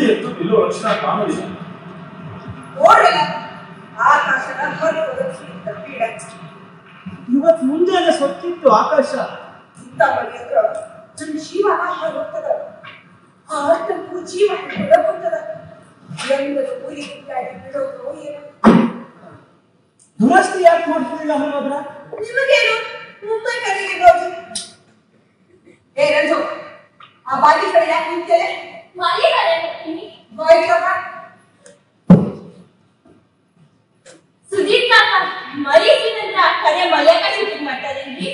ಎತ್ತು ನಿಲ್ಲೋ ಲಕ್ಷಣ ಕಾಣುವುದಿಲ್ಲ ನೋಡ್ರಲ್ಲ ಆಕಾಶದ ಹೊರಗೆ ಪೀಡ ಇವತ್ತು ಮುಂಜಾನೆ ಸೊತ್ತಿತ್ತು ಆಕಾಶ ಇಂಥ ಮನೆ ಹತ್ರ ನನ್ನ ಜೀವನ ಹೋಗ್ತದ ಆ ಅರ್ಥಕ್ಕೂ ಜೀವ ಹೊರಗೋಗ್ತದ ಎಂಬುದು ಊರಿಗೆ ಬಿಡೋದು ಏನು ದುರಸ್ತಿ ಯಾಕೆ ಮಾಡ್ತಿಲ್ಲ ಹಾಗಾದ್ರ ನಿಮಗೇನು ಮುಂಬೈ ಕಡೆಗೆ ಹೋಗಿ ಏ ರಂಜು ಆ ಬಾಗಿ ಕಡೆ ಯಾಕೆ ನಿಂತೇನೆ ಮಳೆಗಾಲ ಬರ್ತೀನಿ ಬಾಯ್ತಮ್ಮ ಸುದೀಪ್ ಕಾಕ ಮರೀಸಿನಂತ ಕಡೆ ಮಳೆಯಾಗ ಶೂಟಿಂಗ್ ಮಾಡ್ತಾರೇನ್ರಿ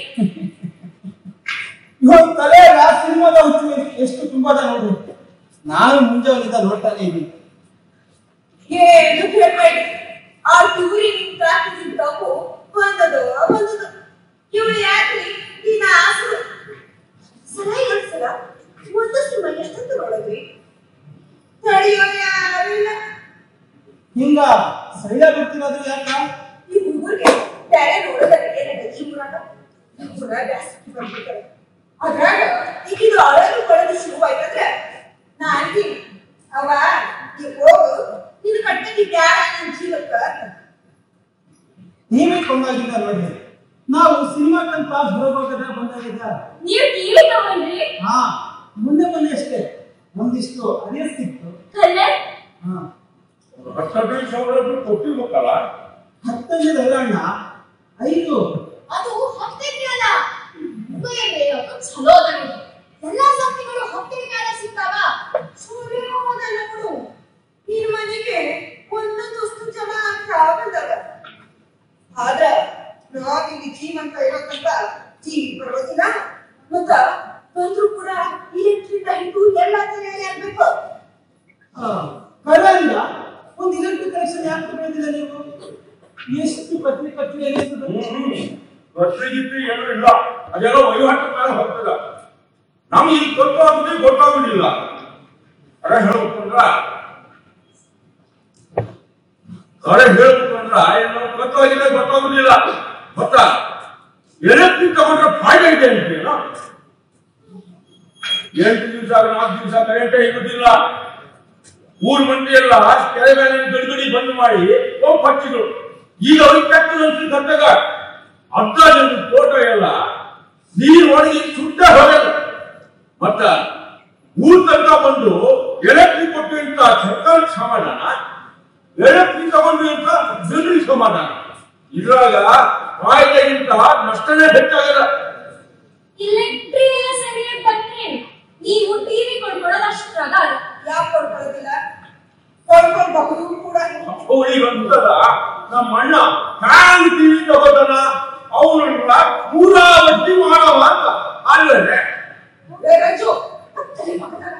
ಇವತ್ತು ತಲೆಯಾಗ ಸಿನಿಮಾದ ಹುಚ್ಚು ಎಷ್ಟು ತುಂಬಾದ ನೋಡು ನಾನು ಮುಂಜಾನಿಂದ ನೋಡ್ತಾನೆ ಇದ್ದೀನಿ ಏನು ಕೇಳ್ಬೇಡಿ ಆ ಟೂರಿ ನಿಂತ ನಿಂತವು ಬಂದದು ಬಂದದು ಇವಳು ಯಾಕ್ರಿ ದಿನ ಆಸರು ಸಲ ಎರಡು ಸಲ ಒಂದಷ್ಟು ಮೈ ಎಷ್ಟಂತ ನೋಡಿದ್ರಿ ತಡೆಯೋ ಯಾರಿಲ್ಲ ಹಿಂಗ ಸೈಡ ಬಿಡ್ತಿರೋದು ಯಾಕ ಈ ಹುಡುಗರಿಗೆ ಬ್ಯಾರೆ ನೋಡೋದಕ್ಕೆ ಏನಂತ ಈ ಊರಾಗ ಈ ಊರಾಗ ಜಾಸ್ತಿ ಬಂದ್ಬಿಡ್ತಾರೆ ಅದ್ರಾಗ ಈಗ ಇದು ಅಳಲು ಕೊಡಲು ಶುರುವಾಯ್ತಂದ್ರೆ ನಾ ಅಂತೀನಿ ಅವ ಈ ಹೋಗು ನಿನ್ನ ಕಟ್ಟಕ್ಕೆ ಬ್ಯಾಡ ನನ್ನ ಜೀವಕ್ಕ ಅಂತ. ನೀವೇ ಕೊಂಡಾಗಿದ್ದ ನೋಡಿ ನಾವು ಸಿನಿಮಾ ಕಂತ ಬರೋಬೇಕಾದ್ರೆ ಬಂದಾಗಿದ್ದ ನೀವು ಟಿವಿ ತಗೊಂಡ್ರಿ ಹಾ ಮೊನ್ನೆ ಮೊನ್ನೆ ಅಷ್ಟೇ ಒಂದಿಷ್ಟು ಅದೇ ಸಿಕ್ತು ಕಲರ್ ಹಾ ಹತ್ತು ಹದಿನೈದು ಸಾವಿರ ರೂಪಾಯಿ ಕೊಟ್ಟಿರ್ಬೇಕಲ್ಲ ಹತ್ತನೇದು ಹೈರಾಣ ಐದು ಅದು ಹತ್ತಿಗೆ ಅಲ್ಲ ಮುಂಬೈ ಬೇಯೋದು ಚಲೋ ಅದ ನೋಡಿ ಎಲ್ಲಾ ಸಂತಿಗಳು ಹತ್ತಿಗೆ ಕಾಲ ಸಿಗ್ತಾವ ಸೂರ್ಯನೂ ಹೋದಲ್ಲ ನೋಡು ಈ ಮನೆಗೆ ಒಂದೊಂದು ವಸ್ತು ಜಮಾ ಆಗ್ತಾ ಬಂದವ ಆದ್ರ ನಾವಿಲ್ಲಿ ಜೀವಂತ ಇರೋತಂತ ಟಿವಿ ಬರೋದಿಲ್ಲ ಮತ್ತ ಬಂದ್ರು ಕೂಡ ಇಲೆಕ್ಟ್ರಿಕ್ ಹಿಡಿದು ಎಲ್ಲ ತಲೆಯಲ್ಲಿ ಆಗ್ಬೇಕು ಕರೆಯಿಂದ ಒಂದು ಇಲೆಕ್ಟ್ರಿಕ್ ಕನೆಕ್ಷನ್ ಯಾಕೆ ತಗೊಂಡಿಲ್ಲ ನೀವು ಎಷ್ಟು ಪತ್ರಿ ಪತ್ರಿ ಎನಿಸ್ತದೆ ರಸ್ತೆ ಗಿತ್ತಿ ಏನೂ ಇಲ್ಲ ಅದೆಲ್ಲ ವಹಿವಾಟು ಮೇಲೆ ಹೋಗ್ತದ ನಮ್ಗೆ ಇಲ್ಲಿ ಗೊತ್ತಾಗುದೇ ಗೊತ್ತಾಗುದಿಲ್ಲ ಅರೆ ಹೇಳ್ಬೇಕಂದ್ರ ಅರೆ ಹೇಳ್ಬೇಕಂದ್ರ ಏನು ಗೊತ್ತಾಗಿದೆ ಗೊತ್ತಾಗುದಿಲ್ಲ ಗೊತ್ತ ಎಲೆಕ್ಟ್ರಿಕ್ ತಗೊಂಡ್ರೆ ಫಾಯ್ದೆ ಇದೆ ಅಂತೀನೋ ಎಂಟು ದಿವಸ ನಾಲ್ಕು ದಿವಸ ಕರೆಂಟೇ ಇರುವುದಿಲ್ಲ ಊರ್ ಮಂದಿ ಎಲ್ಲ ಕೆರೆ ಮೇಲೆ ಗಡಿಗಡಿ ಬಂದ್ ಮಾಡಿ ಹೋಗ್ ಪಕ್ಷಿಗಳು ಈಗ ಅವ್ರಿಗೆ ಕೆಟ್ಟದು ಅಂತ ಕರ್ನಾಗ ಅರ್ಧ ಜನ ಫೋಟೋ ಎಲ್ಲ ನೀರು ಒಣಗಿ ಸುಟ್ಟ ಹೋಗಲ್ಲ ಮತ್ತ ಊರ್ ತನಕ ಬಂದು ಎಲೆಕ್ಟ್ರಿಕ್ ಕೊಟ್ಟು ಅಂತ ಸರ್ಕಾರಕ್ಕೆ ಸಮಾಧಾನ ಎಲೆಕ್ಟ್ರಿಕ್ ತಗೊಂಡು ಅಂತ ಜನರಿಗೆ ಸಮಾಧಾನ ಇದ್ರಾಗ ಕಾಯ್ದೆಗಿಂತ ನಷ್ಟನೇ ಹೆಚ್ಚಾಗಲ್ಲ ಇಲೆಕ್ಟ್ರಿ ಎಲ್ಲ ಸರಿಯಾಗಿ ಬಂದ್ರೆ ನೀವು ಟಿವಿ ಕೊಂಡ್ಕೊಳ್ಳೋದು ಅಷ್ಟ್ರಾಗ ಯಾಕೆ ಕೊಡ್ಕೊಳ್ಳೋದಿಲ್ಲ ಕೊಡ್ಕೊಳ್ಬಹುದು ಕೂಡ ಅವಳಿಗೆ ಅಂತದ ನಮ್ಮ ಅಣ್ಣ ಹ್ಯಾಂಗ್ ಟಿವಿ ತಗೋತಾನ ಅವನನ್ನ ಪೂರಾವತಿ ಮಾಡವ ಅಂತ ಅಲ್ಲದೆ ಏ ರಂಜು ತಲೆ ಮಗನಾಗ.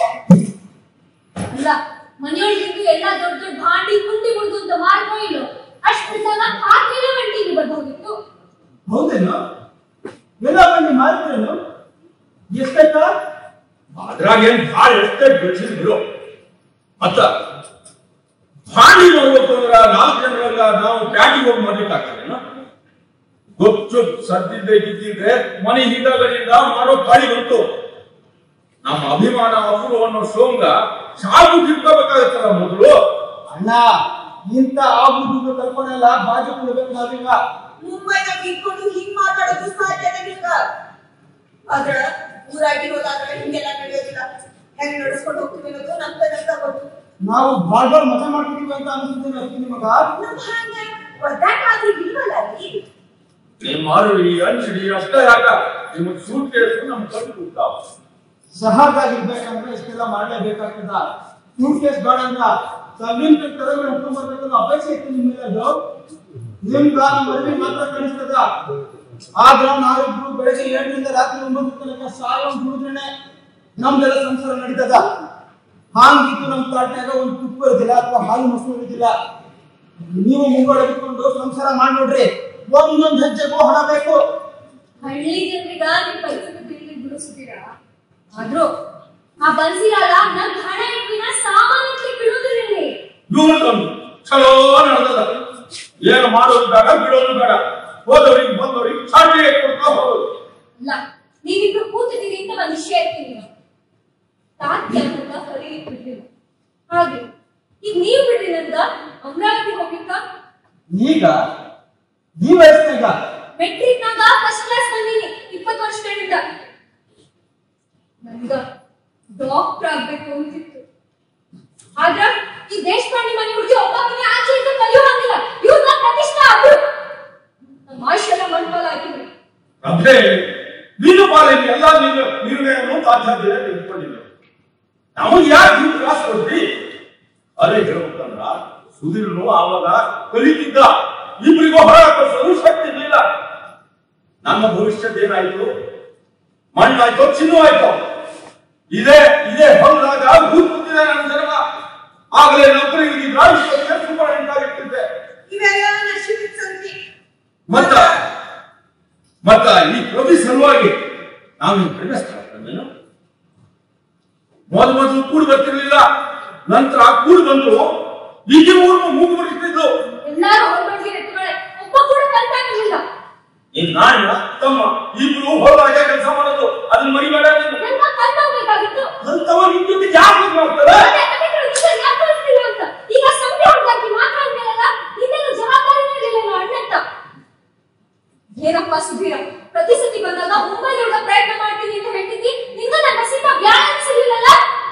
ಅಲ್ಲ ಮನೆಯೊಳಗಿದ್ದು ಎಲ್ಲ ದೊಡ್ಡ ದೊಡ್ಡ ಭಾಂಡಿ ಕುಂಡಿ ಮುಡ್ದು ಅಂತ ಮಾಡ್ಕೋ ಇಲ್ಲೋ ಅಷ್ಟಿದ್ದಾಗ ಹಾಕಿಲ್ಲ ಟಿವಿ ಬರ್ಬೋದಿತ್ತು ಹೌದೇನು ಎಲ್ಲ ಬಂದು ಮಾರಿದ್ರೇನು ಎಷ್ಟಾಯ್ತಾ ಅದ್ರಾಗ ಏನ್ ಭಾಳ ಎಷ್ಟೇ ಬೆಳೆಸಿದ್ರು ಮತ್ತ ಭಾಂಡಿ ನೋಡ್ಬೇಕು ಅಂದ್ರ ನಾಲ್ಕು ಜನರಾಗ ನಾವು ಪ್ಯಾಟಿಗೆ ಹೋಗಿ ಮಾಡ್ಲಿಕ್ಕಾಗ್ತದೇನ ಗೊತ್ತು ಸದ್ದಿದ್ದೆ ಗಿದ್ದಿದ್ರೆ ಮನೆ ಹಿಂದಗಡೆಯಿಂದ ಮಾಡೋ ಗಾಳಿ ಬಂತು ನಮ್ಮ ಅಭಿಮಾನ ಅಪೂರ್ವ ಅನ್ನೋ ಸೋಂಗ ಸಾಕು ತಿಳ್ಕೋಬೇಕಾಗತ್ತಲ್ಲ ಮೊದಲು ಅಣ್ಣ ಇಂಥ ಆಗುದು ಕಲ್ಪನೆಲ್ಲ ಬಾಜು ಕೊಡ್ಬೇಕು ನಾವೀಗ ಮುಂಬೈದಾಗ ಇಟ್ಕೊಂಡು ಹಿಂಗ್ ಮಾತಾಡೋದು ಸಾಧ್ಯನೇ ಇಲ್ಲ ಆದ್ರ ಊರಾಗಿರೋದಾದ್ರೆ ಹಿಂಗೆಲ್ಲ ನಡೆಯೋದಿಲ್ಲ ಹೆಂಗ್ ನಡೆಸ್ಕೊಂಡು ಹೋಗ್ತೀವಿ ಅನ್ನೋದು ನಮ್ ಕೈಯಿಂದ ಗೊತ್ತು ನಾವು ಬಾಳ್ ಬಾಳ್ ಮಜಾ ಮಾಡ್ತಿದೀವಿ ಅಂತ ಅನ್ಸುತ್ತೆ ಅಷ್ಟೇ ನಿಮಗ ನಮ್ ಹಂಗೆ ಒದ್ದಾಟಾದ್ರೂ ಇಲ್ವಲ್ಲ ಅಲ್ಲಿ ನಿಮ್ಮ ಮಾರುಡಿ ಅಂಚಡಿ ಅಷ್ಟೇ ಯಾಕ ನಿಮಗೆ ಸೂಟ್ ಕೇಳಿದ್ರು ನಮ್ ಕಣ್ಣು ಕೂತಾವ ಸಹಜಾಗಿರ್ಬೇಕಂದ್ರೆ ಇಷ್ಟೆಲ್ಲ ಮಾಡ್ಲೇಬೇಕಾಗ್ತದ ಸೂಟ್ ಕೇಸ್ ಬೇಡ ಅಂದ್ರ ಸಬ್ಲಿನ್ ತರಗಳು ಹುಡ್ಕೊಂಡ್ ಬರ್ಬೇಕನ್ನೋ ಅಪೇಕ್ಷೆ ಇತ್ತು ನಿಮ್ಮೆಲ್ಲದು ನಿಮ್ಗ ನಮ್ಮ ಮರಳಿ ಮಾತ್ರ ಕಾಣಿಸ್ತದ ಆದ್ರ ನಾವಿಬ್ರು ಬೆಳಗ್ಗೆ ಏಳರಿಂದ ರಾತ್ರಿ ಒಂಬತ್ತು ತನಕ ಸಾಯ ದುಡಿದ್ರೇನೆ ನಮ್ದೆಲ್ಲ ಸಂಸಾರ ನಡೀತದ ಹಾಂಗಿತ್ತು ನಮ್ ತಾಟ್ನಾಗ ಒಂದು ತುಪ್ಪ ಇರೋದಿಲ್ಲ ಅಥವಾ ಹಾಲು ಮೊಸರು ಇರೋದಿಲ್ಲ ನೀವು ಮುಂಗಡೆ ಸಂಸಾರ ಮಾಡಿ ನೋಡ್ರಿ ಒಂದೊಂದ್ ಹೆಜ್ಜೆಗೂ ಹಣ ಬೇಕು ಹಳ್ಳಿ ಜನರಿಗ ನಿಮ್ ಪರಿಸ್ಥಿತಿ ತಿಳಿದು ಬಿಡಿಸ್ತೀರಾ ಆದ್ರೂ ಆ ಬನ್ಸಿರಲ್ಲ ನನ್ ಹಣ ಇಟ್ಟಿನ ಸಾಮಾನ್ಯಕ್ಕೆ ಬಿಡುವುದಿಲ್ಲ ಇವ್ರದೊಂದು ಚಲೋ ನಡೆದದ ಏನು ಮಾಡೋದು ಬೇಡ ಬಿಡೋದು ಬೇಡ ಹೋದವ್ರಿಗೆ ಬಂದವ್ರಿಗೆ ಚಾಟಿ ಕೊಡ್ತಾ ಹೋಗೋದು ಅಲ್ಲ ನೀವಿಬ್ರು ಕೂತಿದ್ದೀರಿ ಅಂತ ಒಂದ್ ವಿಷಯ ಇರ್ತೀನಿ ತಾತ್ಯ ಅಂತ ಕರೀಲಿಕ್ಕೆ ಬಿಡ್ಲಿಲ್ಲ ಹಾಗೆ ಈಗ ನೀವು ಬಿಡ್ರಿ ನಂದ ಅಮರಾವತಿ ಹೋಗ್ಲಿಕ್ಕ ಈಗ ಈ ವಯಸ್ಸಿನಾಗ ಮೆಟ್ರಿಕ್ನಾಗ ಫಸ್ಟ್ ಕ್ಲಾಸ್ ಬಂದೀನಿ ಇಪ್ಪತ್ತು ವರ್ಷಗಳಿಂದ ನನ್ಗ ಡಾಕ್ಟರ್ ಆಗ್ಬೇಕು ಅಂತಿತ್ತು ಆದ್ರ ಈ ದೇಶಪಾಂಡೆ ಮನೆ ಹುಡುಗಿ ಒಬ್ಬಾಕಿನೇ ಆಚೆಯಿಂದ ಕಲಿಯುವಂಗಿಲ್ಲ ಇವ್ರನ್ನ ಪ್ರತಿಷ್ಠೆ ಆದ್ರು ನಮ್ಮ ಆಯುಷ್ಯೆಲ್ಲ ಮಣ್ಪಾಲ ಹಾಕಿದ್ರಿ ಅದೇ ನೀನು ಪಾಲಿಗೆ ಎಲ್ಲ ನೀನು ನಿರ್ಣಯವನ್ನು ಸಾಧ್ಯಾಧ್ಯತೆ ತೆಗೆದುಕೊಂಡಿದ್ದೆ ನಮಗೆ ಯಾಕೆ ನೀವು ತ್ರಾಸ ಕೊಡ್ತಿ ಅದೇ ಹೇಳ್ಬೇಕಂದ್ರ ಸುಧೀರ್ನು ಆವಾಗ ಕಲಿತಿದ್ದ ಇಬ್ಬರಿಗೂ ಹೊರ ಕಳಿಸಲು ಶಕ್ತಿ ಇರಲಿಲ್ಲ ನನ್ನ ಭವಿಷ್ಯದ ಏನಾಯ್ತು ಮಣ್ಣಾಯ್ತು ಚಿನ್ನವಾಯ್ತು ಇದೇ ಇದೇ ಹೊಲದಾಗ ಭೂತ್ ಕೂತಿದೆ ನನ್ನ ಜನ್ಮ ಆಗಲೇ ನೌಕರಿ ಇದ್ದಿದ್ರ ಇಷ್ಟೊತ್ತಿಗೆ ಸೂಪರ್ ಆಗಿರ್ತಿದ್ದೆ ಇವೆಲ್ಲ ನಶಿಬಿತ್ ಸಂತಿ ಮತ್ತ ಮತ್ತ ಈ ಪ್ರತಿ ಸಲುವಾಗಿ ನಾವು ಪ್ರೇಮಿಸ್ತಾರೇನು ಮೊದಲು ಮೊದಲು ಕೂಡಿ ಬರ್ತಿರ್ಲಿಲ್ಲ ನಂತರ ಕೂಡಿ ಬಂದ್ರು ಈಗ ಊರು ಮೂಗು ಮುರಿತಿದ್ದು ಎಲ್ಲಾರು ಹೊರಬಡ್ಲಿ ಎತ್ತುಗಳೇ ಒಬ್ಬ ಕೂಡ ಕಲ್ತಾಗಿರ್ಲಿಲ್ಲ ಈಗ ನಾಣ್ಯ ತಮ್ಮ ಇಬ್ರು ಹೊರಗೆ ಕೆಲಸ ಮಾಡೋದು ಅದನ್ನ ಮರಿಬೇಡ ನೀನು ನನ್ನ ಕಲ್ತಾಗ್ಬೇಕಾಗಿತ್ತು ಅಂತವ ನಿನ್ ಜೊತೆ ಯಾಕೆ ಮಾಡ್ತಾರೆ ಅದೇ ಅದಕ್ಕೆ ವಿಷಯ ಯಾಕೆ ಕಳಿಸ್ತಿಲ್ಲ ಅಂತ ಈಗ ಸಂತೆ ಹೊಡ್ದಾಕಿ ಮಾತಾಡ್ಮೇಲಲ್ಲ ನಿನ್ನೆಲ್ಲ ಜವಾಬ್ದಾರಿ ಇರಲಿಲ್ಲ ಅಣ್ಣಂತ ಏನಪ್ಪ ಸುಧೀರ ಪ್ರತಿ ಸತಿ ಬಂದಾಗ ಮುಂಬೈ ಹೋಗ ಪ್ರಯತ್ನ ಮಾಡ್ತೀನಿ ಅಂತ ಹೇಳ್ತಿದ್ದಿ ನಿಂಗ ನನ್ನ ನಸೀಬ ಬ್ಯಾಡ ಅನ್ಸಲಿಲ್ಲಲ್ಲ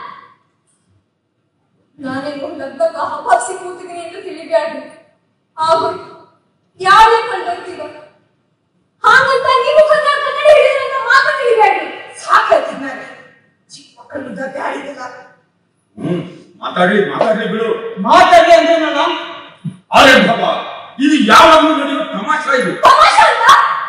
ನಾನೇನು ಲಗ್ಗಕ್ಕ ಹಬ್ಬಾಕ್ಸಿ ಕೂತಿದ್ದೀನಿ ಅಂತ ತಿಳಿಬ್ಯಾಡ್ರಿ ಆಗೋಯ್ತು ಯಾರೇ ಕಂಡೋಗ್ತೀಗ ಹಾಗಂತ ನೀವು ಕನ್ನಡ ಕನ್ನಡ ಹಿಡಿದ್ರೆ ಅಂತ ಮಾತ್ರ ತಿಳಿಬ್ಯಾಡ್ರಿ ಸಾಕಾಯ್ತು ನಾನು ಚಿಕ್ಕ ಮಕ್ಕಳು ಗದ್ದೆ ಆಡಿದಿಲ್ಲ ಹ್ಮ್ ಮಾತಾಡಿ ಮಾತಾಡ್ಲಿ ಬಿಡು ಮಾತಾಡಿ ಅಂದ್ರೆ ನಾನು ಅರೆ ಬಾಬಾ ಇದು ಯಾವಾಗಲೂ ನಡೆಯೋ ತಮಾಷೆ ಇದು ತಮಾಷೆ ಅಂತ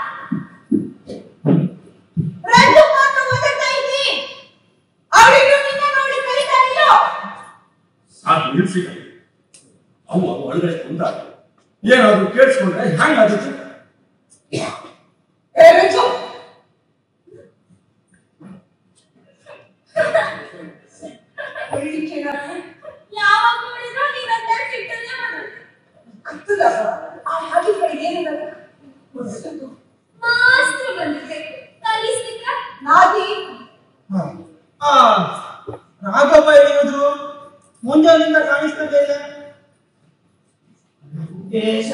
ರಂಡು ಮಾತು ಓದುತ್ತಾ ಇದ್ದಿ ಅವಳಿಗೂ ನಿನ್ನ ನೋಡಿ ಕಲಿತಾರಿಲ್ಲೋ ಸಾಕು ನಿಲ್ಸಿ ಅವು ಅವು ಒಳಗಡೆ ಕುಂತಾಗ ಏನಾದ್ರು ಕೇಳಿಸ್ಕೊಂಡ್ರೆ ಹೆಂಗಾಗುತ್ತೆ ಏ ರಂಜು ಹೇಳಿಕೆ ನಾನು ಯಾವಾಗ ನೋಡಿದ್ರು ನೀನಂತ ಸಿಟ್ಟಲ್ಲೇ ಮಾಡೋದು ಗೊತ್ತಿಲ್ಲ ಆ ಹಾಗಿಗಳಿಗೆ ಏನಿಲ್ಲ ಗೊತ್ತಿದ್ದು ಮಾಸ್ತ್ರ ಬಂದಿದೆ ಕಲಿಸ್ಲಿಕ್ಕ ನಾದಿ ಆ ರಾಘವ ಹೇಳಿದ್ರು ಮುಂಜಾನಿಂದ ಕಾಣಿಸ್ತದೆ ಇಲ್ಲ ದೇಶ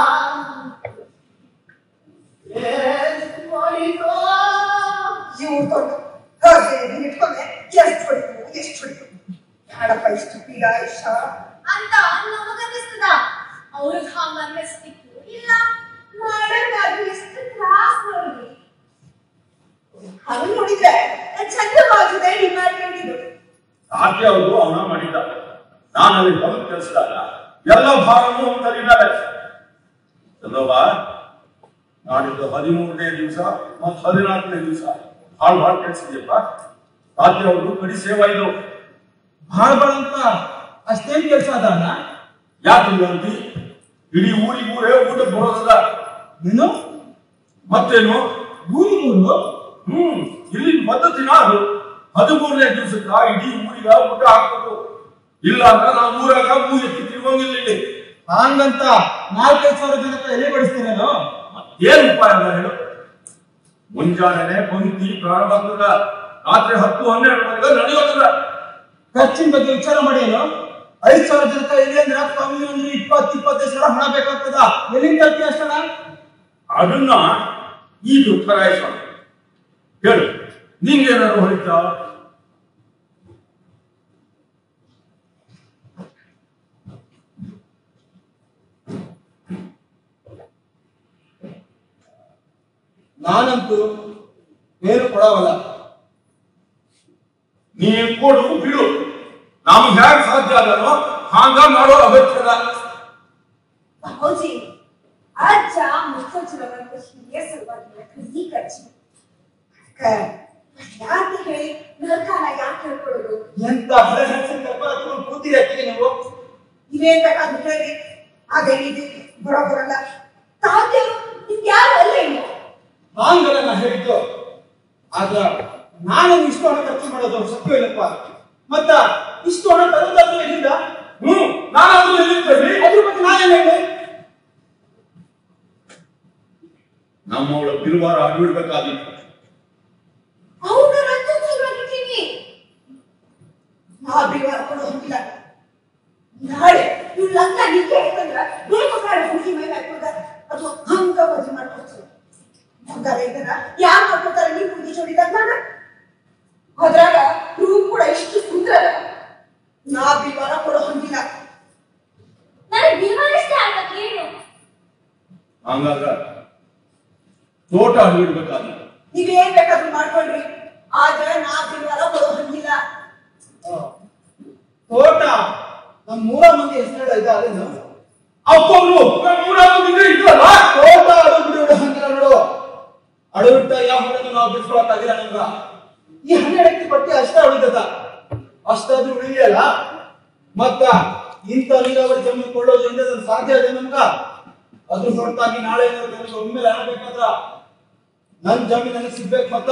ಇವ್ರು ತೊಂದು ಹಾಗೆ ಇಟ್ಕೊಂಡೆ ಎಷ್ಟು ಹೊಡಿತು ಎಷ್ಟು ಹೊಡಿತು ಯಾರಪ್ಪ ಇಷ್ಟು ಪೀಡ ಇಷ್ಟ ಅಂತ ನಮಗನ್ನಿಸ್ತದ ಅವ್ರಿಗೆ ಹಂಗ ಅನ್ನಿಸ್ತಿತ್ತು ಇಲ್ಲ ಮಾಡೋದಾದ್ರೂ ಎಷ್ಟು ತ್ರಾಸ್ ನೋಡಿ ಹಂಗ್ ನೋಡಿದ್ರೆ ಚಂದವಾಗಿದೆ ಡಿಪಾರ್ಟ್ಮೆಂಟ್ ಇದು ಸಾಧ್ಯ ಅವರು ಅವನ ಮಾಡಿದ್ದ ನಾನು ಅಲ್ಲಿ ಬಂದು ಕೆಲಸದಾಗ ಎಲ್ಲ ಭಾರನೂ ಅವನು ತರಿದ್ದಾರೆ ಚಂದವ್ವ ನಾಡಿದ್ದು ಹದಿಮೂರನೇ ದಿವಸ ಮತ್ತು ಹದಿನಾಲ್ಕನೇ ದಿವಸ ಹಾಳು ಭಾಳ ಕೆಲಸಿದ್ಯಪ್ಪ ಸಾಧ್ಯ ಅವರು ಕಡಿ ಸೇವಾ ಇದು ಭಾಳ ಭಾಳ ಅಂತ ಅಷ್ಟೇನ್ ಕೆಲಸ ಅದಲ್ಲ ಯಾಕೆ ಅಂತಿ ಇಡೀ ಊರಿಗೆ ಊರೇ ಊಟ ಬರೋದಲ್ಲ ಏನು ಮತ್ತೇನು ಊರಿಗೂರು ಹ್ಮ್ ಇಲ್ಲಿ ಪದ್ಧತಿನ ಅದು ಹದಿಮೂರನೇ ದಿವಸಕ್ಕ ಇಡೀ ಊರಿಗ ಊಟ ಹಾಕ್ಬೇಕು ಇಲ್ಲ ಅಂದ್ರೆ ನಾವು ಊರಾಗ ಮೂ ಎತ್ತಿ ತಿರುಗಂಗಿಲ್ಲ ಇಲ್ಲಿ ಹಂಗಂತ ನಾಲ್ಕೈದು ಸಾವಿರ ಜನಕ್ಕೆ ಎಲೆ ಬಡಿಸ್ತೀರೇನೋ ಏನ್ ಉಪಾಯ ಅದ ಹೇಳು ಮುಂಜಾನೆ ಪಂಕ್ತಿ ಪ್ರಾರಂಭ ಆಗ್ತದ ರಾತ್ರಿ ಹತ್ತು ಹನ್ನೆರಡರವರೆಗೆ ನಡೆಯೋದಿಲ್ಲ ಖರ್ಚಿನ ಬಗ್ಗೆ ವಿಚಾರ ಮಾಡಿ ಏನು ಐದ್ ಸಾವಿರ ಜನಕ್ಕೆ ಎಲೆ ಅಂದ್ರೆ ಕಮ್ಮಿ ಅಂದ್ರೆ ಇಪ್ಪತ್ತು ಇಪ್ಪತ್ತೈದು ಸಾವಿರ ಹಣ ಬೇಕಾಗ್ತದ ಎಲ್ಲಿಂದ ತರ್ತಿ ಅಷ್ಟನ ಅದನ್ನ ಈಗ ಉತ್ತರಾಯಿಸೋಣ ಹೇಳು ನಿಂಗೇನಾದ್ರು ಹೊಳಿತಾ ನಾನಂತೂ ಏನು ಕೊಡವಲ್ಲ ನೀ ಕೊಡು ಬಿಡು ನಮ್ಗೆ ಹ್ಯಾಕ್ ಸಾಧ್ಯ ಆಗಲ್ಲೋ ಹಾಂಗ ಮಾಡೋ ಅಗತ್ಯದ ಹೌಜಿ ಅಜ್ಜ ಮುಚ್ಚೋಚಿರವಂತ ಹಿರಿಯ ಸಲುವಾಗಿ ಕಸಿ ಖರ್ಚು ಯಾಕೆ ಹೇಳಿ ನರ್ಕಾನ ಯಾಕೆ ಹೇಳ್ಕೊಡೋದು ಎಂತ ಹಳೆ ಹೆಸರು ಕರ್ಕೊಂಡು ಹತ್ಕೊಂಡು ಕೂತೀರಿ ಅತ್ತಿಗೆ ನೀವು ಇವೇನ್ ಬೇಕಾದ್ರೂ ಹೇಳಿ ಅದೇನಿದೆ ಬರೋಬರಲ್ಲ ತಾತ್ಯರು ನಿಮ್ಗೆ ಯಾರು ಅಲ್ಲ ಇನ್ನು ಹಾಂಗಲ್ಲ ನಾ ಹೇಳಿದ್ದು ಆದ್ರ ನಾನು ಇಷ್ಟು ಹಣ ಖರ್ಚು ಮಾಡೋದು ಸತ್ಯ ಇಲ್ಲಪ್ಪ ಮತ್ತ ಇಷ್ಟು ಹಣ ತರೋದಾದ್ರೂ ಎಲ್ಲಿಂದ ಹ್ಮ್ ನಾನಾದ್ರೂ ಎಲ್ಲಿದ್ದೇನೆ ಅದ್ರ ಬಗ್ಗೆ ನಾನೇನ್ ಹೇಳಿ ನಮ್ಮವಳ ಬಿರುವಾರ ಅಡ್ಬಿಡ್ಬೇಕಾದಿತ್ತು ಅವನ ರಕ್ತ ಚಲವಾಗಿದ್ದೀನಿ ನಾ ಬಿಡುವ ಕೊಡೋದಿಲ್ಲ ನಾಳೆ ಇವ್ ಲಂಗ ನಿಂಗೆ ಹೇಳ್ತಂದ್ರ ಬೇಕಾದ್ರೆ ಹುಡುಗಿ ಮೇಲೆ ಹಾಕೋದ ಅಥವಾ ಹಂಗ ಮದುವೆ ಮಾಡ್ಕೊಡ್ತೀವಿ ಹಂಗಾರೆ ಇದನ್ನ ಯಾರು ಮಾಡ್ಕೊತಾರೆ ನೀವು ಹುಡುಗಿ ಜೋಡಿದಾಗ ನಾನು ಅದ್ರಾಗ ರೂಮ್ ಕೂಡ ಇಷ್ಟು ಸುಂದರ ನಾ ಬಿಲ್ವಾರ ಕೊಡೋ ಹಂಗಿಲ್ಲ ನನಗೆ ಬಿಲ್ವಾರಷ್ಟೇ ಆಗಕ್ಕೆ ಏನು ಹಂಗಾದ್ರ ತೋಟ ಅಲ್ಲಿಡ್ಬೇಕಾದ್ರೆ ನೀವೇನ್ ಬೇಕಾದ್ರೂ ಮಾಡ್ಕೊಳ್ರಿ ಆದ್ರೆ ನಾ ಬಿಲ್ವಾರ ಕೊಡೋ ಹಂಗಿಲ್ಲ ತೋಟ ನಮ್ ಮೂರ ಮಂದಿ ಹೆಸರು ಇದೆ ಅದೇನು ಅಪ್ಪವ್ರು ಮೂರಾಗಿದ್ರೆ ಇದ್ರಲ್ಲ ತೋಟ ಅಡು ಬಿಡು ಬಿಡು ಹಂಗಿಲ್ಲ ನೋಡು ಅಡುಬಿಟ್ಟ ಯಾವ ಹುಡುಗ ನಾವು ಬಿಡ್ಸ್ಕೊಳಕ್ಕಾಗಿಲ್ಲ ನಮ್ಗ ಈ ಹನ್ನೆರಡಕ್ಕೆ ಪಟ್ಟಿ ಅಷ್ಟೇ ಉಳಿತದ ಅಷ್ಟಾದ್ರೂ ಉಳಿಯಲ್ಲ ಮತ್ತ ಇಂಥ ನೀರಾವರಿ ಜಮೀನು ಕೊಳ್ಳೋದ್ರಿಂದ ಅದು ಸಾಧ್ಯ ಇದೆ ನಮ್ಗ ಅದ್ರ ಹೊರತಾಗಿ ನಾಳೆ ಏನಾದ್ರು ನನಗೆ ಒಮ್ಮೆಲೆ ಆಗ್ಬೇಕಾದ್ರ ನನ್ ಜಮೀನು ನನಗೆ ಸಿಗ್ಬೇಕು ಮತ್ತ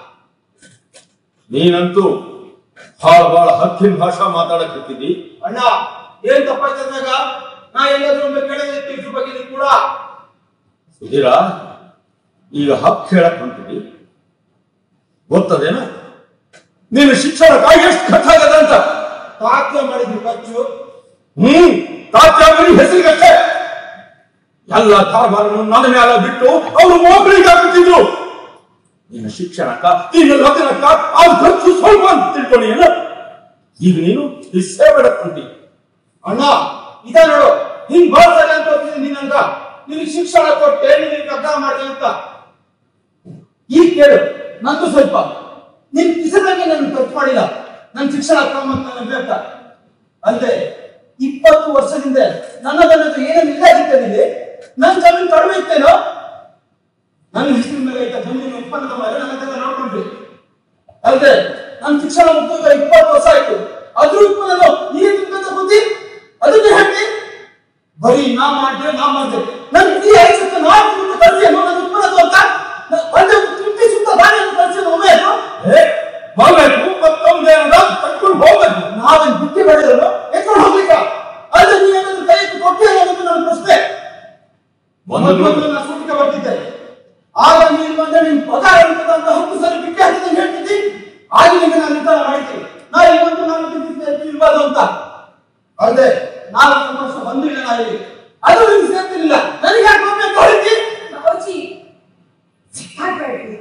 ನೀನಂತೂ ಭಾಳ ಭಾಳ ಹಕ್ಕಿನ ಭಾಷಾ ಮಾತಾಡಕತ್ತಿದ್ದಿ ಅಣ್ಣ ಏನ್ ತಪ್ಪಾಯ್ತಂದಾಗ ನಾ ಎಲ್ಲಾದ್ರೂ ಒಮ್ಮೆ ಕೇಳಿದ್ರೆ ಇದ್ರ ಬಗ್ಗೆ ನೀವು ಕೂಡ ಸುಧೀರ ಈಗ ಹಕ್ ಹೇಳಕ್ ಹೊಂಟಿದಿ ಗೊತ್ತದೇನ ನೀನು ಶಿಕ್ಷಣಕ್ಕಾಗಿ ಎಷ್ಟು ಖರ್ಚಾಗದ ಅಂತ ತಾತ್ಯ ಮಾಡಿದ್ರು ಖರ್ಚು ಹ್ಮ್ ತಾತ್ಯಾಗಲಿ ಹೆಸರಿಗಷ್ಟೇ ಎಲ್ಲ ಕಾರ್ಬಾರನ್ನು ನನ್ನ ಮೇಲೆ ಬಿಟ್ಟು ಅವರು ಮೋಕಳಿಗೆ ಹಾಕುತ್ತಿದ್ರು ನಿನ್ನ ಶಿಕ್ಷಣಕ್ಕ ನಿನ್ನ ಲಗ್ನಕ್ಕ ಆ ಖರ್ಚು ಸ್ವಲ್ಪ ಅಂತ ತಿಳ್ಕೊಂಡು ಏನು ಈಗ ನೀನು ಈ ಸೇವೆ ಹೊಂಟಿ ಅಣ್ಣ ಇದ ನೋಡು ಹಿಂಗ್ ಬರ್ತಾರೆ ಅಂತ ಹೋಗ್ತೀನಿ ನೀನಂಗ ನಿನಗೆ ಶಿಕ್ಷಣ ಕೊಟ್ಟೆ ನಿನಗೆ ಅರ್ಥ ಮಾಡಿದೆ ಅಂತ ಈಗ ಕೇಳು ನಂದು ಸ್ವಲ್ಪ ನಿನ್ ಕಿಸದಾಗೆ ನಾನು ಖರ್ಚು ಮಾಡಿಲ್ಲ ನನ್ ಶಿಕ್ಷಣ ಕ್ರಮ ಅಂತ ನನಗೆ ಬೇಕಾ ಅಲ್ಲದೆ ಇಪ್ಪತ್ತು ವರ್ಷದಿಂದ ನನ್ನದನ್ನದು ಏನೇನು ಇಲ್ಲ ಇರ್ತದಿದೆ ನನ್ ಜಮೀನು ಕಡಿಮೆ ಇತ್ತೇನೋ ನನ್ನ ಹೆಸರಿನ ಮೇಲೆ ಇದ್ದ ಜಮೀನು ಉತ್ಪನ್ನದ ಮೇಲೆ ನನ್ನದೆಲ್ಲ ನೋಡ್ಕೊಂಡ್ರಿ ಅಲ್ಲದೆ ನನ್ನ ಶಿಕ್ಷಣ ಮುಗಿದ ಇಪ್ಪತ್ತು ವರ್ಷ ಆಯ್ತು ಅದ್ರ ಉತ್ಪನ್ನ ನೀನು ತಿನ್ಕೊಂತ ಬುದ್ಧಿ ಅದಕ್ಕೆ ಹೇಳಿ ಬರೀ ನಾ ಮಾಡಿದ್ರೆ ನಾ ಮಾಡಿದೆ ನನ್ ಇಡೀ ಐಸಕ್ಕೆ ನಾ ತಿನ್ಕೊಂಡು ಕಳ್ಸಿ ಅನ್ನೋ ನನ್ನ ಉತ್ಪನ್ನದು ಅಂತ ನ- ಒಂದು ತುಟ್ಟಿ ಸುತ್ತ ದಾರಿಯನ್ನು ಕಳ್ಸಿ ಒಮ್ಮೆ ಆಯ್ತು ಹೋಗ್ಬೇಕು ಮತ್ತೊಂದೇ ತಕ್ಕೊಂಡು ಹೋಗ್ಬೇಕು ನಾವೇನ್ ಬುಟ್ಟಿ ಮಾಡಿದ್ರು ಎತ್ಕೊಂಡು ಹೋಗ್ಲಿಕ್ಕ ಅಲ್ಲದೆ ನೀವೇನಾದ್ರೂ ಕೈ ಎತ್ತಿ ಕೊಟ್ಟೆ ಅನ್ನೋದು ನನ್ನ ಪ್ರಶ್ನೆ ಒಂದು ಮೊದಲು ನಾ ಸುಟ್ಟಿಗೆ ಬರ್ತಿದ್ದೆ ಆಗ ನೀನು ಬಂದ್ರೆ ನಿನ್ ಪಗಾರ ಇರ್ತದ ಅಂತ ಹತ್ತು ಸಲ ಬಿಟ್ಟೆ ಹಾಕಿದಂಗೆ ಹೇಳ್ತಿದ್ದಿ ಆಗ ನಿಮಗೆ ನಾನು ನಿರ್ಧಾರ ಮಾಡಿದ್ದೀನಿ ನಾ ಇವತ್ತು ನಾನು ತಿಂತಿದ್ದೆ ಇರ್ಬಾರ್ದು ಅಂತ ಅಲ್ಲದೆ ನಾಲ್ಕು ವರ್ಷ ಬಂದಿಲ್ಲ ನಾ ಇಲ್ಲಿ ಅದು ನಿಮ್ಗೆ ಸೇರ್ತಿರ್ಲಿಲ್ಲ ನನಗೆ ಯಾಕೆ ಹೋಗ್ಬೇಕು ಹೇಳಿದ್ದಿ ಬಾಬಾಜಿ ಸಿಕ್ಕಾಡ್ಬೇಡ್ರಿ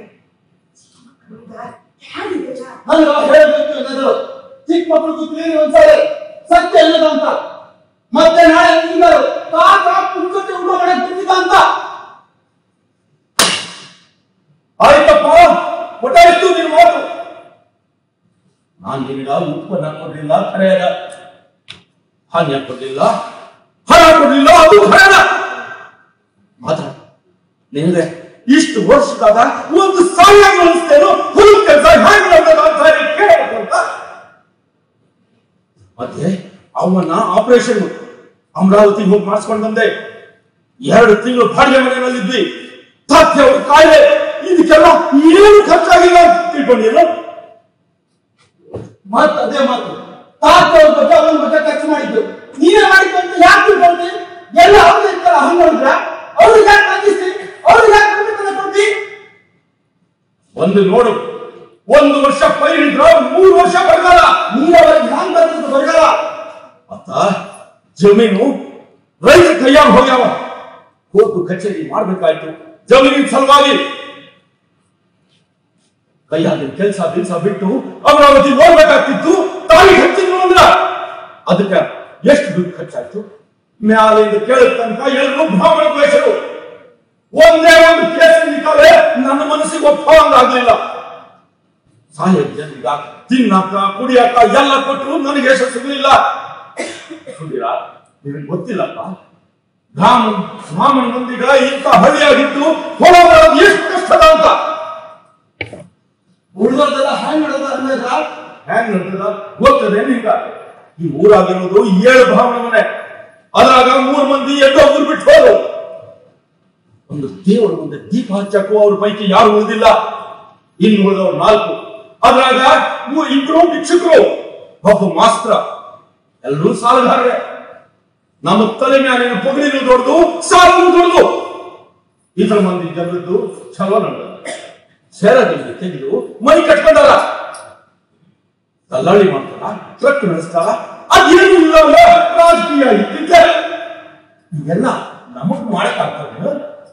ಯಾರಿದೆಲ್ಲ ನನಗೆ ಹೇಳಬೇಕು ಏನಾದ್ರು ಚಿಕ್ಕ ಮಕ್ಕಳು ಕೂತ್ರಿ ಒಂದ್ಸರಿ ಸತ್ಯ ಅನ್ನೋದು ಅಂತ ಮತ್ತೆ ನಾಳೆ ನೀನು ಕಾಕ ಕುಂಕಕ್ಕೆ ಊಟ ಮಾಡಕ್ ಬಂದಿದ್ದ ಅಂತ ಆಯ್ತಪ್ಪ ಒಟ್ಟಾಯ್ತು ನೀನು ಮಾತು ನಾನು ನಿನಗ ಉತ್ಪನ್ನ ಕೊಡ್ಲಿಲ್ಲ ಖರೆಯದ ಹಾನ್ಯ ಕೊಡ್ಲಿಲ್ಲ ಹಣ ಕೊಡ್ಲಿಲ್ಲ ಅದು ಖರೆಯದ ಮಾತ್ರ ನಿನಗೆ ಇಷ್ಟು ವರ್ಷಕ್ಕಾದ ಒಂದು ಸಾವಿರ ಅನಿಸ್ತೇನೋ ಹುಲ್ ಕೆಲಸ ಹೇಗೆ ನಡೆದದ ಅಂತ ಹೇಳಿ ಕೇಳಬೇಕು ಅಂತ ಮತ್ತೆ ಅವನ್ನ ಆಪರೇಷನ್ ಅಮರಾವತಿ ಹೋಗಿ ಮಾಡಿಸ್ಕೊಂಡು ಬಂದೆ ಎರಡು ತಿಂಗಳು ಬಾಡಿಗೆ ಮನೆಯಲ್ಲಿದ್ವಿ ತಾತ್ಯ ಅವ್ರ ಕಾಯಿಲೆ ಇದಕ್ಕೆಲ್ಲ ಏನು ಖರ್ಚಾಗಿಲ್ಲ ಅಂತ ತಿಳ್ಕೊಂಡಿಲ್ಲ ಮತ್ ಅದೇ ಮಾತು ತಾತ ಅವ್ರ ಬಗ್ಗೆ ಅವನ ಬಗ್ಗೆ ಖರ್ಚು ಮಾಡಿದ್ದು ನೀವೇ ಮಾಡಿದ್ದು ಅಂತ ಯಾಕೆ ತಿಳ್ಕೊಂಡಿ ಎಲ್ಲ ಅವ್ರು ಇರ್ತಾರ ಹಂಗ ನೋಡಿದ್ರ ಅವ್ರಿಗೆ ಯಾಕೆ ತಗ್ಗಿಸಿ ಅವ್ರಿಗೆ ಯಾಕೆ ಪ್ರತಿಫಲ ಕೊಟ್ಟಿ ಒಂದು ನೋಡು ಒಂದು ವರ್ಷ ಪೈರಿದ್ರ ಮೂರು ವರ್ಷ ಬರಗಾಲ ನೀರವರಿಗೆ ಹ್ಯಾಂಗ್ ಬರ್ತದೆ ಬರಗಾಲ ಮತ್ತ ಜಮೀನು ರೈತ ಕೈಯಾಗ ಹೋಗ್ಯಾವ ಕೋರ್ಟು ಕಚೇರಿ ಮಾಡ್ಬೇಕಾಯ್ತು ಜಮೀನಿನ ಸಲುವಾಗಿ ಕೈಯಾಗಿನ ಕೆಲಸ ದಿವಸ ಬಿಟ್ಟು ಅಮರಾವತಿ ನೋಡ್ಬೇಕಾಗ್ತಿತ್ತು ತಾಯಿ ಹಚ್ಚಿದ್ರು ಅಂದ್ರ ಅದಕ್ಕೆ ಎಷ್ಟು ದುಡ್ಡು ಖರ್ಚಾಯ್ತು ಮ್ಯಾಲಿಂದ ಕೇಳಿದ ತನಕ ಎಲ್ಲರೂ ಬ್ರಾಹ್ಮಣ ದ್ವೇಷರು ಒಂದೇ ಒಂದು ಕೇಸ್ ನಿಂತಾಲೆ ನನ್ನ ಮನಸ್ಸಿಗೆ ಒಪ್ಪಂಗ ಆಗ್ಲಿಲ್ಲ ಸಾಹೇಬ್ ಜನರಿಗ ತಿನ್ನಕ ಕುಡಿಯಕ ಎಲ್ಲ ಕೊಟ್ಟರು ನನಗೆ ಯಶ ಸಿಗಲಿಲ್ಲ ಸುಧೀರ ನಿನಗೆ ಗೊತ್ತಿಲ್ಲಪ್ಪ ರಾಮ ರಾಮನ ಮಂದಿಗ ಇಂಥ ಹಳ್ಳಿಯಾಗಿದ್ದು ಹೊರ ಬರೋದು ಎಷ್ಟು ಕಷ್ಟದ ಅಂತ ಉಳಿದೋದೆಲ್ಲ ಹ್ಯಾಂಗ್ ಮಾಡೋದು ಅನ್ನೋದ್ರ ಹೆಂಗ್ ನಡ್ತದ ಗೊತ್ತದೆ ನಿಂಗ ಈ ಊರಾಗಿರೋದು ಏಳು ಬ್ರಾಹ್ಮಣ ಮನೆ ಅದ್ರಾಗ ಮೂರು ಮಂದಿ ಎಲ್ಲೋ ಊರು ಬಿಟ್ಟು ಹೋದ್ರು ಒಂದು ದೇವರ ಮುಂದೆ ದೀಪ ಹಚ್ಚಕ್ಕೂ ಅವ್ರ ಪೈಕಿ ಯಾರು ಉಳಿದಿಲ್ಲ ಇನ್ನು ಉಳಿದವ್ರು ನಾಲ್ಕು ಅದ್ರಾಗ ಮೂ- ಇಬ್ರು ಭಿಕ್ಷುಕರು ಒಬ್ಬ ಮಾಸ್ತ್ರ ಎಲ್ಲರೂ ಸಾಲಗಾರರೇ ನಮ್ಮ ತಲೆ ಮ್ಯಾಲಿನ ಪೊಗಳಿನೂ ದೊಡ್ಡದು ಸಾಲನು ದೊಡ್ಡದು ಇತರ ಮಂದಿ ಜನರದ್ದು ಚಲೋ ನಡೆದ ಸೇರದಲ್ಲಿ ತೆಗೆದು ಮೈ ಕಟ್ಕೊಂಡಾರ ದಲ್ಲಾಳಿ ಮಾಡ್ತಾರ ಟ್ರಕ್ ನಡೆಸ್ತಾರ ಏನು ಇಲ್ಲ ಅಲ್ಲ ರಾಜಕೀಯ ಇದ್ದಿದ್ದೆ ಇವೆಲ್ಲ ನಮಗ್ ಮಾಡಕ್ಕಾಗ್ತದೆ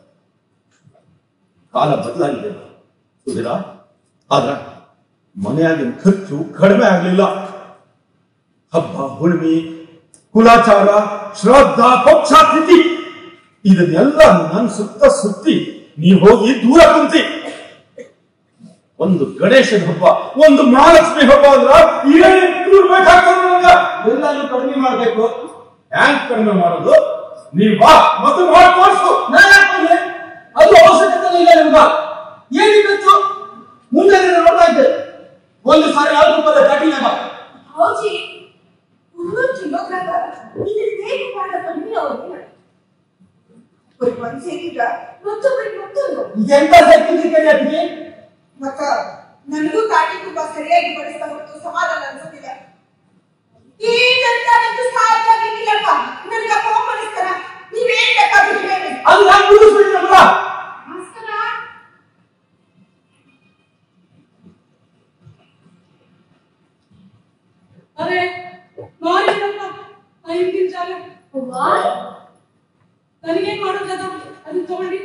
ಕಾಲ ಬದಲಾಗಿದೆ ಸುಧೀರ ಆದ್ರ ಮನೆಯಾಗಿನ ಖರ್ಚು ಕಡಿಮೆ ಆಗ್ಲಿಲ್ಲ ಹಬ್ಬ ಹುಣ್ಣಿಮೆ ಕುಲಾಚಾರ ಶ್ರದ್ಧಾ ಪಕ್ಷ ತಿಥಿ ಇದನ್ನೆಲ್ಲ ನನ್ ಸುತ್ತ ಸುತ್ತಿ ನೀ ಹೋಗಿ ದೂರ ಕುಂತಿ ಒಂದು ಗಣೇಶನ ಹಬ್ಬ ಒಂದು ಮಹಾಲಕ್ಷ್ಮಿ ಹಬ್ಬ ಅಂದ್ರ ಏನು ಬೇಕಾಗ್ತದೆ ನಂಗ ಎಲ್ಲಾನು ಕಡಿಮೆ ಮಾಡ್ಬೇಕು ಹ್ಯಾಂಗ್ ಕಡಿಮೆ ಮಾಡೋದು ನೀವ್ ಬಾ ಮತ್ತು ಮಾಡಿ ತೋರ್ಸು ನಾನು ಹಾಕೊಂಡೆ ಅದು ಅವಶ್ಯಕತೆ ಇಲ್ಲ ನಿಮ್ಗ ಏನಿತ್ತು ಮುಂದೆ ನೀನು ನೋಡ್ತಾ ಇದ್ದೆ ಒಂದು ಸಾರಿ ಆದ್ರೂ ರೂಪಾಯಿ ಕಠಿಣ ಹೌಜಿ ಮುನ್ನೂರು ಕಿಲೋಗ್ರಾಮ್ ಇದು ಹೇಗೆ ಮಾಡ ಕಡಿಮೆ ಅವ್ರಿಗೆ ಒಬ್ಬರಿಗೆ ಒಂದ್ ಸೇರಿದ್ರ ಮತ್ತೊಬ್ಬರಿಗೆ ಮತ್ತೊಂದು ಇದೆಂತ ಶಕ್ತಿ ಅದಕ್ಕೆ ಮತ್ತ ನನಗೂ ತಾಟಿ ತುಂಬಾ ಸರಿಯಾಗಿ ಬಡಿಸ್ತಾ ಹೊರತು ಸಮಾಧಾನ ಅನ್ಸೋದಿಲ್ಲ ಈ ನಂತರದ್ದು ಸಾಧ್ಯ ಆಗಿಲ್ಲಪ್ಪ ನನಗೆ ಕೋಪ ಬಡಿಸ್ತಾರ ನೀವೇನ್ ಬೇಕಾದ್ರೂ ಹೇಳಿ ಅದು ನಾನು ಮುಗಿಸ್ಬಿಟ್ಟಿನಲ್ಲ ಭಾಸ್ಕರ अरे ಮಾರಿ ನಮ್ಮ ಐದಿನ ಜಾಗ ನನಗೆ ಮಾಡೋದದ ಅದನ್ನ ತಗೊಂಡಿ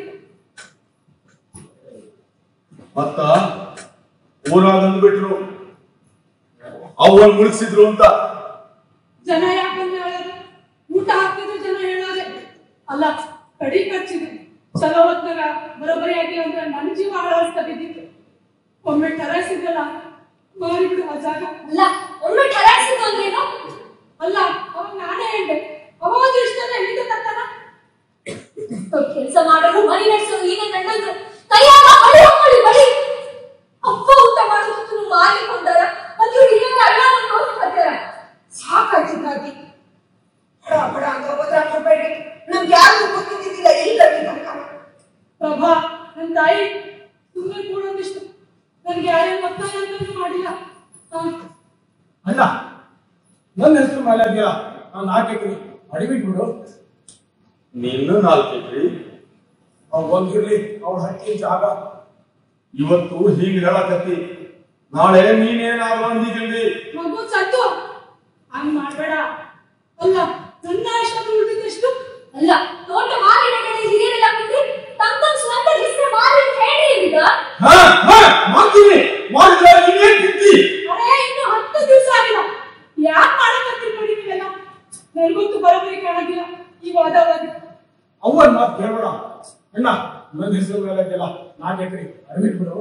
ಮತ್ತ ಊರಾಗ ಅಂದ್ಬಿಟ್ರು ಅವನ್ ಮುಳುಗಿಸಿದ್ರು ಅಂತ ಜನ ಯಾಕಂದ್ರೆ ಹೇಳೋದು ಊಟ ಹಾಕ್ತಿದ್ರು ಜನ ಹೇಳೋರೆ ಅಲ್ಲ ಕಡಿ ಖರ್ಚಿದೆ ಚಲೋ ಹೊತ್ನಾಗ ಬರೋಬ್ಬರಿ ಆಗಿ ಅಂದ್ರೆ ನನ್ನ ಜೀವ ಹಾಳಾಡ್ತಾ ಬಿದ್ದಿತ್ತು ಒಮ್ಮೆ ಟೆರಸಿದ್ರಲ್ಲ ಮಾರಿಬಿಡು ಆ ಜಾಗ ಅಲ್ಲ ಒಮ್ಮೆ ಠರಾಯಿಸಿದ್ದು ಅಂದ್ರೇನು ಅಲ್ಲ ಅವಾಗ ನಾನೇ ಹೇಳ್ದೆ ಅವಾಗ ಒಂದು ಇಷ್ಟನೇ ಎಲ್ಲಿಂದ ತರ್ತಾನ ಕೆಲಸ ಮಾಡೋರು ಮನೆ ನಡೆಸೋರು ಈಗ ಗಂಡಂದ್ರು ಕೈಯಾಗ ಬಳಿ ಹಾಕೊಳ್ಳಿ ಬಳಿ ಅಪ್ಪ ಊಟ ಮಾಡೋದಕ್ಕೂ ಮಾರಿಕೊಂಡಾರ ಮತ್ತು ಹಿರಿಯರ ಅಲ್ಲ ನೋಡ್ಕೊತಾರ ಸಾಕಾಯ್ತು ದಾದಿ ಬಡ ಬಡ ಅಂತ ಒದ್ರಾಡ್ಕೊಬೇಡಿ ನಮ್ಗೆ ಯಾರಿಗೂ ಗೊತ್ತಿದ್ದಿಲ್ಲ ಇಲ್ಲ ತನಕ ಪ್ರಭಾ ನನ್ನ ತಾಯಿ ಸುಮ್ಮನೆ ಕೂಡೋದಿಷ್ಟು ನನಗೆ ಯಾರೇನು ಒತ್ತಾಯ ಅಂತಂದು ಮಾಡಿಲ್ಲ ಹಾ ಅಲ್ಲ ನನ್ನ ಹೆಸರು ಮೇಲೆ ಇದೆಯಲ್ಲ ನಾನು ಹಾಕಿದ್ದೀನಿ ಅಡಿಬಿಟ್ಬಿಡು ನಿನ್ನ ನಾಲ್ಕು ಎಕ್ರೆ ಅವ್ರು ಒಂದಿರ್ಲಿ ಅವ್ರ ಹಕ್ಕಿ ಜಾಗ ಇವತ್ತು ಹೀಗೆ ಹೇಳಕತ್ತಿ ನಾಳೆ ನೀನೇನಾದ್ರು ಅಂದಿದ್ರಿ ಮಗು ಸತ್ತು ಹಂಗ್ ಮಾಡ್ಬೇಡ ಅಲ್ಲ ನನ್ನ ಆಶ್ರಮ ಉಳಿದಿದ್ದೆಷ್ಟು ಅಲ್ಲ ತೋಟ ಮಾರಿನ ಕಡೆ ಹಿರಿಯರೆಲ್ಲ ಕುಂತು ತಮ್ಮ ತಮ್ಮ ಸ್ವಂತ ಹೆಸರು ಮಾರಿ ಅಂತ ಹೇಳಿ ಈಗ ಹಾ ಹಾ ಮಾಡ್ತೀನಿ ಮಾಡಿದ್ರೆ ನೀನೇನ್ ತಿಂತಿ ಅರೇ ಇನ್ನು ಹತ್ತು ದಿವಸ ಆಗಿಲ್ಲ ಯಾಕೆ ಮಾಡಕತ್ತೀರಿ ನೋಡಿ ನೀವೆಲ್ಲ ನನಗಂತೂ ಬರೋಬರಿ ಕಾಣೋದಿಲ್ಲ ಈ ವಾದವಾದ ಅವನ್ ಮಾತು ಕೇಳಬೇಡ ಅಣ್ಣ ನನ್ನ ಹೆಸರು ಮೇಲೆ ಇದೆಯಲ್ಲ ನಾನು ಎಕರೆ ಅಡಿಬಿಟ್ಬಿಡು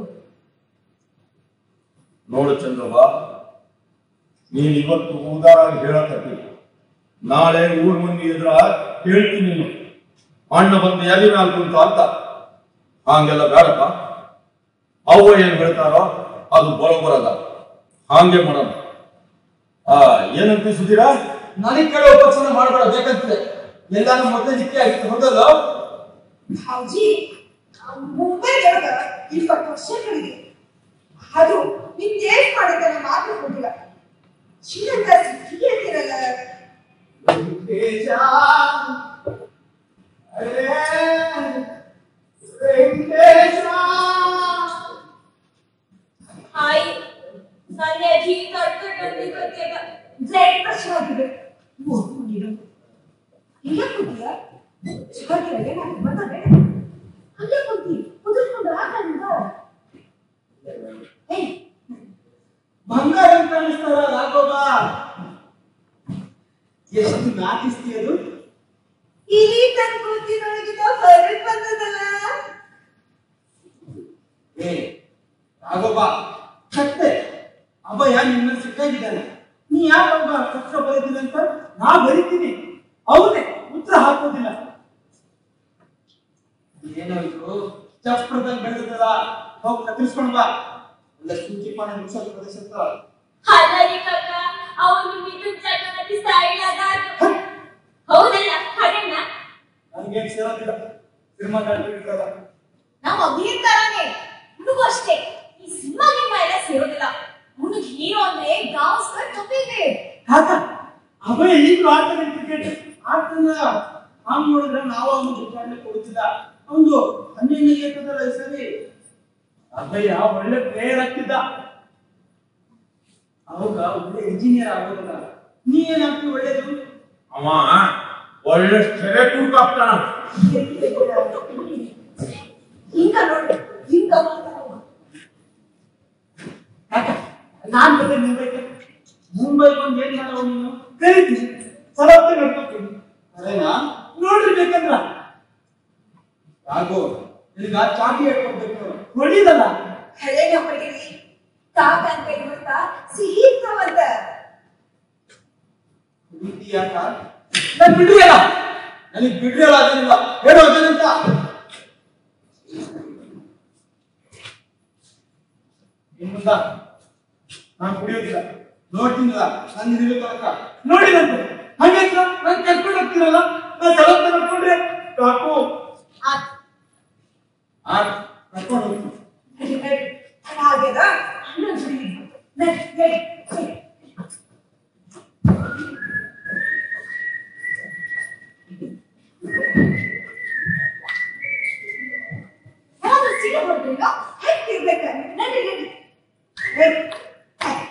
ನೋಡು ಚಂದ್ರವ್ವ ನೀನ್ ಇವತ್ತು ಉದಾರಾಗಿ ಹೇಳಕತ್ತಿ ನಾಳೆ ಊರ್ ಮಂದಿ ಎದುರ ಹೇಳ್ತೀನಿ ನೀನು ಅಣ್ಣ ಬಂದು ಎಲ್ಲಿ ಮ್ಯಾಲ ಕುಂತ ಅಂತ ಹಂಗೆಲ್ಲ ಬೇಡಪ್ಪ ಅವ್ವ ಏನ್ ಹೇಳ್ತಾರೋ ಅದು ಬರೋಬರದ ಹಾಗೆ ಮಾಡೋಣ ಆ ಏನಂತ ಸುಧೀರಾ ನನಗೆ ಕೇಳೋ ಉಪಚಾರ ಮಾಡಬೇಡ ಬೇಕಂತದೆ ಎಲ್ಲಾನು ಮೊದಲೇ ನಿತ್ಯ ಆಗಿತ್ತು ಹೌದಲ್ಲ ಹೌಜಿ ಮುಂಬೈ ಒಳಗ ಇಪ್ಪತ್ತು ವರ್ಷಗಳಿಗೆ ಅದು ನಿಮ್ ಟೇಸ್ಟ್ ಮಾಡಿದ್ದನ್ನ ಮಾತ್ರ ಕೊಟ್ಟಿಲ್ಲ ಶ್ರೀಲಂಕ ಸಿಕ್ಕಿ ಅಂತಿರಲ್ಲ ವೆಂಕಟೇಶ ಅರೇ ವೆಂಕಟೇಶ ಆಯಿ ನನ್ನ ಅಜ್ಜಿ ಕಟ್ಕಟ್ಟಿ ಕಟ್ಟಿಯಾಗ ಬ್ಲಡ್ ಪ್ರೆಷರ್ ಆಗಿದೆ ಇಲ್ಲ ಕೂತಿಯ ಶಿವರಿಗೆ ನಾನು ಬಂದರೆ ಅಲ್ಲೇ ಕೂತಿ ಕುದುರ್ಕೊಂಡು ಹಾಕಂದ ಏಯ್ ಬಂಗಾರ ಅಂತ ಕಾಣಿಸ್ತಾರ ರಾಘವ ಎಷ್ಟು ನಾಟಿಸ್ತಿ ಅದು ಇಲ್ಲಿ ತನ್ನ ಕೂತಿನೊಳಗಿದ ಹೊರಗೆ ಬಂದದಲ್ಲ ಏ ರಾಘವ ಕತ್ತೆ ಅಭಯ ನಿನ್ನ ಸಿಕ್ಕಾಗಿದ್ದಾನೆ ನೀ ಯಾಕೆ ಅವಾಗ ಪತ್ರ ಬರೀತೀನಿ ಅಂತ ನಾ ಬರೀತೀನಿ ಅವನೇ ಉತ್ತರ ಹಾಕೋದಿಲ್ಲ ಏನೋ ಇದು ಚಪ್ರದಲ್ಲಿ ಬೆಳೆದಲ್ಲ ಹೋಗಿ ಕತ್ತರಿಸ್ಕೊಂಡ್ ಬಾ ಎಲ್ಲ ಸೂಚಿ ಪಾಣ ಮುಗಿಸೋ ಪ್ರದೇಶ ಅಂತ ಹಾಗಾಗಿ ಕಾಕ ಅವನು ಮಿಥುನ್ ಚಕ್ರವರ್ತಿ ಸ್ಟೈಲ್ ಅದ ಹೌದಲ್ಲ ಹಾಗಣ್ಣ ನನಗೇನು ಸೇರೋದಿಲ್ಲ ಸಿನಿಮಾ ಇರ್ತದ ನಮ್ಮ ಅಭಿನೇತಾರನೇ ಹುಡುಗ ಅಷ್ಟೇ ಈ ಸಿನಿಮಾ ಗಿಮ್ಮ ಎಲ್ಲ ಸೇರೋದಿಲ್ಲ ಹುಡುಗ ಹೀರೋ ಅಂದ್ರೆ ಗಾವಸ್ಕರ್ ಕಪಿದೆ ಕಾಕ ಅಭಯ ಈಗಲೂ ಆಡ್ತಾನೆ ಕ್ರಿಕೆಟ್ ಆಡ್ತಾನ ಹಂಗ್ ನೋಡಿದ್ರೆ ನಾವು ಅವನು ದುಡ್ಡಾಡ್ಲಿಕ್ಕೆ ಕೊಡ್ತಿಲ್ಲ ಅವನು ಹನ್ನೆರಡನೇ ಏಕದಲ್ಲ ಈ ಸರಿ ಅಭಯ ಒಳ್ಳೆ ಪ್ಲೇಯರ್ ಆಗ್ತಿದ್ದ ಅವಾಗ ಒಳ್ಳೆ ಇಂಜಿನಿಯರ್ ಆಗೋದಿಲ್ಲ ನೀ ಏನಾಗ್ತಿ ಒಳ್ಳೇದು ಅವ ಒಳ್ಳೆ ಸೆರೆ ಕೂಡ್ಕಾಗ್ತಾನ ಹಿಂಗ ನೋಡಿ ಹಿಂಗ ಮಾತಾಡುವ. ಯಾಕ ನಾನ್ ಬಂದೆ ಮುಂಬೈಗೆ ಮುಂಬೈಗೆ ಬಂದು ಏನ್ ಮಾಡೋ ನೀನು ಕರಿತೀನಿ ಸಲತ್ತೆ ನಡ್ಕೊತೀನಿ ಅದೇನಾ ನೋಡ್ರಿ ಬೇಕಂದ್ರ ಯಾಕೋ ನಿನಗ ಚಾಟಿ ಹೇಳ್ಕೊಡ್ಬೇಕು ಹೊಡಿದಲ್ಲ ಹಳೆ ನಮ್ಮಗಳಿಗೆ ತಾತ ಅಂತ ಇವತ್ತ ಸಿಹಿ ಇರ್ತಾವಂತ ರೀತಿ ಯಾಕ ನನ್ ಬಿಡ್ರಿ ಅಲ್ಲ ನನಗ್ ಬಿಡ್ರಿ ಅಲ್ಲ ಅದೇನಿಲ್ಲ ಹೇಳು ಅದೇನಂತ ಇನ್ಮುಂದ ನಾನು ಕುಡಿಯೋದಿಲ್ಲ ನೋಡ್ತೀನಿಲ್ಲ ನಾನು ನಿನಗೆ ತನಕ ನೋಡಿದಂತೆ ಹಂಗೆ ನಾನು ಕರ್ಕೊಂಡು ಹೋಗ್ತೀರಲ್ಲ ನಾನು ಸಲತ್ತೆ ನಡ್ಕೊಂಡ್ರೆ ಸಾಕು ಆತ್ ಆ ಕರ್ಕೊಂಡು ಹೋಗ್ತೀನಿ ನಡಿ, ನಡಿ. ಹಾಗೆದ ಅಣ್ಣ ಬಿಡಿ ನಡಿ, ನಡಿ, ನಡಿ. ಯಾವ್ದು ಸಿಗಬಾರ್ದಿಲ್ಲ ಹೆಂಗಿರ್ಬೇಕ ನಡಿ ನಡಿ ನಡಿ